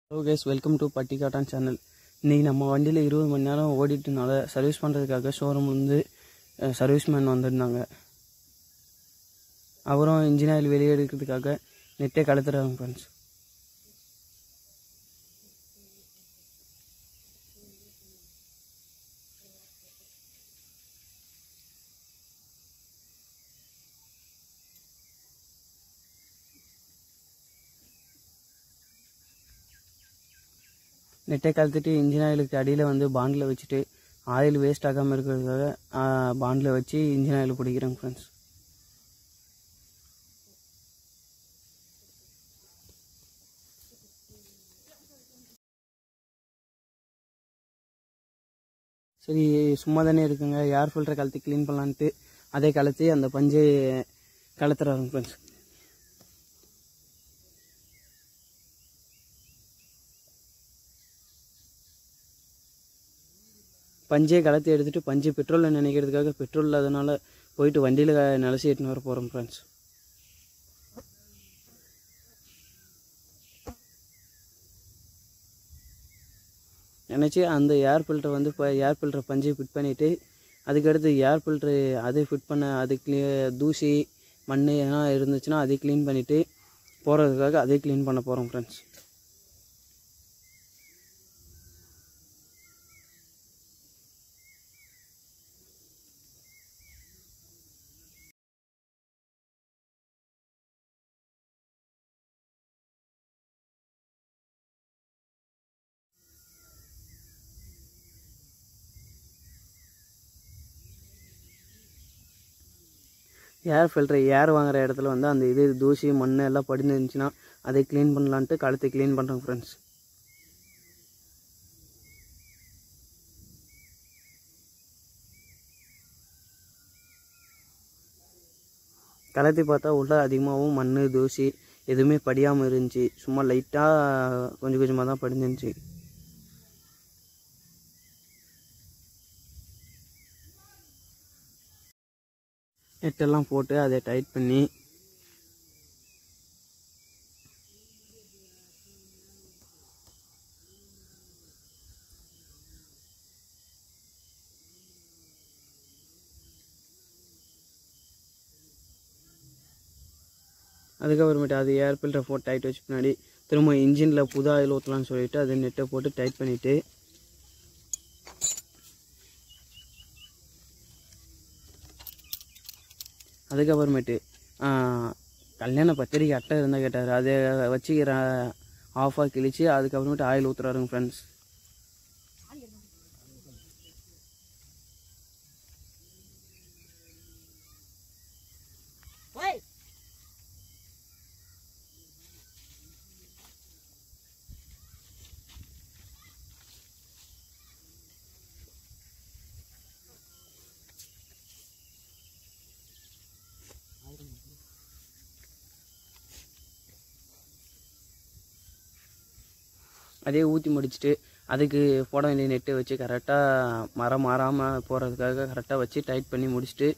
hello guys welcome to Pattikkattan channel இன்றைக்கி நம்ம வண்டியில் இருபது மணி நேரம் ஓடிட்டுனால சர்வீஸ் பண்ணுறதுக்காக ஷோரூம்லேருந்து சர்வீஸ்மேன் வந்திருந்தாங்க அவரும் இன்ஜின் ஆயில் வெளியே எடுக்கிறதுக்காக நெட்டே கலத்துறாங்க ஃப்ரெண்ட்ஸ் நெட்டை கலத்துட்டு இன்ஜின் ஆயிலுக்கு அடியில் வந்து பாண்டில் வச்சுட்டு ஆயில் வேஸ்ட் ஆகாமல் இருக்கிறதுக்காக பாண்டில் வச்சு இன்ஜின் ஆயில் பிடிக்கிறேங்க ஃப்ரெண்ட்ஸ் சரி சும்மா தானே இருக்குங்க ஏர் ஃபில்டரை கலத்தி க்ளீன் பண்ணலான்ட்டு அதே கலத்தி அந்த பஞ்சை கலத்துறாருங்க ஃப்ரெண்ட்ஸ் பஞ்சையை கலத்தி எடுத்துட்டு பஞ்சு பெட்ரோலில் நினைக்கிறதுக்காக பெட்ரோல் இல்லாதனால போயிட்டு வண்டியில் நிலச்சி எட்டுன்னு வர போகிறோம் ஃப்ரெண்ட்ஸ் நினச்சி அந்த ஏர் ஃபில்டரை வந்து இப்போ ஏர் ஃபில்டரை பஞ்சை ஃபிட் பண்ணிவிட்டு அதுக்கடுத்து ஏர் ஃபில்ட்ரு அதை ஃபிட் பண்ண அது க்ளீ தூசி மண் எதனா இருந்துச்சுன்னா அதை க்ளீன் பண்ணிவிட்டு போகிறதுக்காக அதை க்ளீன் பண்ண போகிறோம் ஃப்ரெண்ட்ஸ் ஏர் ஃபில்டர் ஏர் வாங்குற இடத்துல வந்து அந்த இது தூசி மண் எல்லாம் படிஞ்சிருந்துச்சுன்னா அதை க்ளீன் பண்ணலான்ட்டு கழுத்தை க்ளீன் பண்ணுறோம் ஃப்ரெண்ட்ஸ் கலத்தி பார்த்தா உள்ள அதிகமாகவும் மண் தூசி எதுவுமே படியாமல் இருந்துச்சு சும்மா லைட்டாக கொஞ்சம் கொஞ்சமாக தான் படிஞ்சிருந்துச்சு நெட்டெல்லாம் போட்டு அதை டைட் பண்ணி அதுக்கப்புறமேட்டு அது ஏர் ஃபில்டரை போட்டு டைட் வச்சு பின்னாடி திரும்ப இன்ஜினில் புது ஆயில் ஊற்றலாம்னு சொல்லிட்டு அதை நெட்டை போட்டு டைட் பண்ணிவிட்டு அதுக்கப்புறமேட்டு கல்யாண பத்திரிக்கை அட்டை இருந்தால் கேட்டார் அதை வச்சு ஆஃபாக கிழிச்சு அதுக்கப்புறமேட்டு ஆயில் ஊற்றுறாருங்க ஃப்ரெண்ட்ஸ் அதே ஊற்றி முடிச்சுட்டு அதுக்கு போட வேண்டிய நெட்டை வச்சு கரெக்டாக மரம் மாறாமல் போகிறதுக்காக கரெக்டாக வச்சு டைட் பண்ணி முடிச்சுட்டு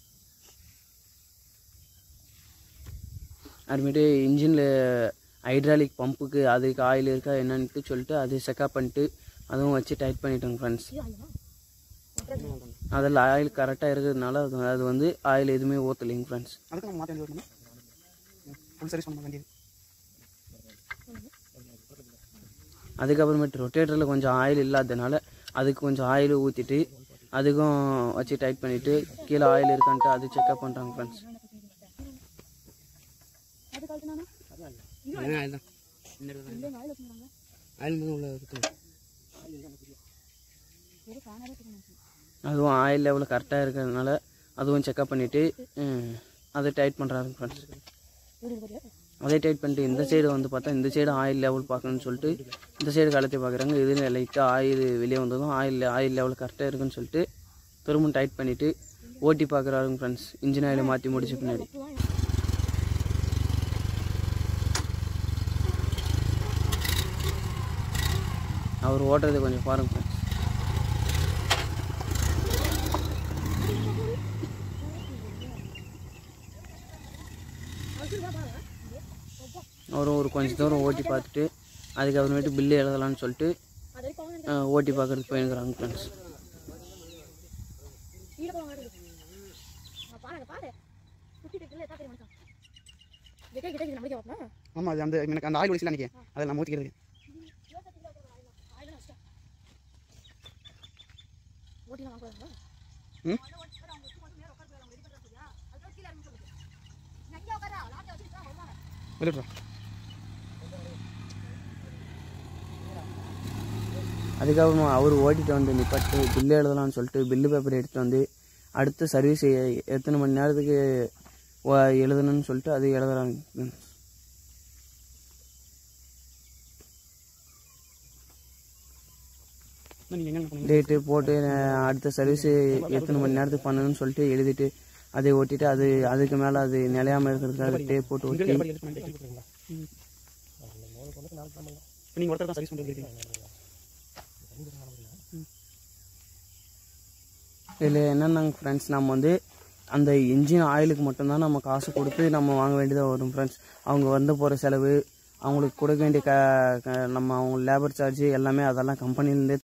அப்புறமேட்டு இன்ஜினில் ஹைட்ராலிக் பம்புக்கு அதுக்கு ஆயில் இருக்கா என்னன்ட்டு சொல்லிட்டு அது செக்அப் பண்ணிட்டு அதுவும் வச்சு டைட் பண்ணிட்டோங்க ஃப்ரெண்ட்ஸ் அதில் ஆயில் கரெக்டாக இருக்கிறதுனால அது அது வந்து ஆயில் எதுவுமே ஊற்றலைங்க ஃப்ரெண்ட்ஸ் அதுக்கு நம்ம மாற்ற வேண்டியது ஃபுல் சர்வீஸ் பண்ண வேண்டியது அதுக்கப்புறமேட்டு ரொட்டேட்டரில் கொஞ்சம் ஆயில் இல்லாததுனால அதுக்கு கொஞ்சம் ஆயில் ஊற்றிட்டு அதுக்கும் வச்சு டைட் பண்ணிவிட்டு கீழே ஆயில் இருக்கான்ட்டு அது செக்அப் பண்ணுறாங்க ஃப்ரெண்ட்ஸ் அதுவும் ஆயில் லெவலில் கரெக்டாக இருக்கிறதுனால அதுவும் செக்அப் பண்ணிவிட்டு அதை டைட் பண்ணுறாங்க ஃப்ரெண்ட்ஸ் அதே டைட் பண்ணிட்டு இந்த சைடு வந்து பார்த்தா இந்த சைடு ஆயில் லெவல் பார்க்கணும்னு சொல்லிட்டு இந்த சைடு கலத்தி பார்க்குறாங்க இதில் லைட்டாக ஆயில் வெளியே வந்ததும் ஆயில் ஆயில் லெவல் கரெக்டாக இருக்குன்னு சொல்லிட்டு திரும்ப டைட் பண்ணிவிட்டு ஓட்டி பார்க்குறாருங்க ஃப்ரெண்ட்ஸ் இன்ஜின் ஆயிலை மாற்றி முடிச்ச பின்னாடி அவர் ஓட்டுறதை கொஞ்சம் பாருங்க ஃப்ரெண்ட்ஸ் அவரும் ஒரு கொஞ்ச தூரம் ஓட்டி பார்த்துட்டு அதுக்கப்புறமேட்டு பில்லு எழுதலாம்னு சொல்லிட்டு அஹ், ஓட்டி பார்க்கறதுக்கு போயிருக்கிறாங்க ஃப்ரெண்ட்ஸ் ஆமாம் அது அந்த எனக்கு அந்த ஆயில் ஒடிசில் அன்றைக்கி அதை நான் ஊற்றிக்கிறது ம் வெளியிட்றா அதுக்கப்புறமா அவர் ஓட்டிட்டு வந்து நிப்பாட்டு பில்லு எழுதலாம்னு சொல்லிட்டு பில்லு பேப்பர் எடுத்துட்டு வந்து அடுத்த சர்வீஸ் எத்தனை மணி நேரத்துக்கு வ- எழுதணும்னு சொல்லிட்டு அது எழுதுறாங்க நீங்கள் என்னென்ன பண்ணுங்க டேட்டு போட்டு அஹ், அடுத்த சர்வீஸ் எத்தனை மணி நேரத்துக்கு பண்ணணும்னு சொல்லிட்டு எழுதிட்டு அதை ஓட்டிட்டு அது அதுக்கு மேலே அது நிலையாமல் இருக்கிறதுக்காக டேப் போட்டு இங்கே ஒட்டி எப்படி எடுத்து பண்ணிட்டு ம் இப்போ நீங்கள் ஒருத்தர் தான் சர்வீஸ் பண்ணுறது இதில் என்னென்னாங்க ஃப்ரெண்ட்ஸ் நம்ம வந்து அந்த இன்ஜின் ஆயிலுக்கு மட்டும்தான் நம்ம காசு கொடுத்து நம்ம வாங்க வேண்டியதாக வரும் ஃப்ரெண்ட்ஸ் அவங்க வந்து போகிற செலவு அவங்களுக்கு கொடுக்க வேண்டிய க க- நம்ம அவங்க லேபர் சார்ஜ் எல்லாமே அதெல்லாம் கம்பெனிலேருந்தே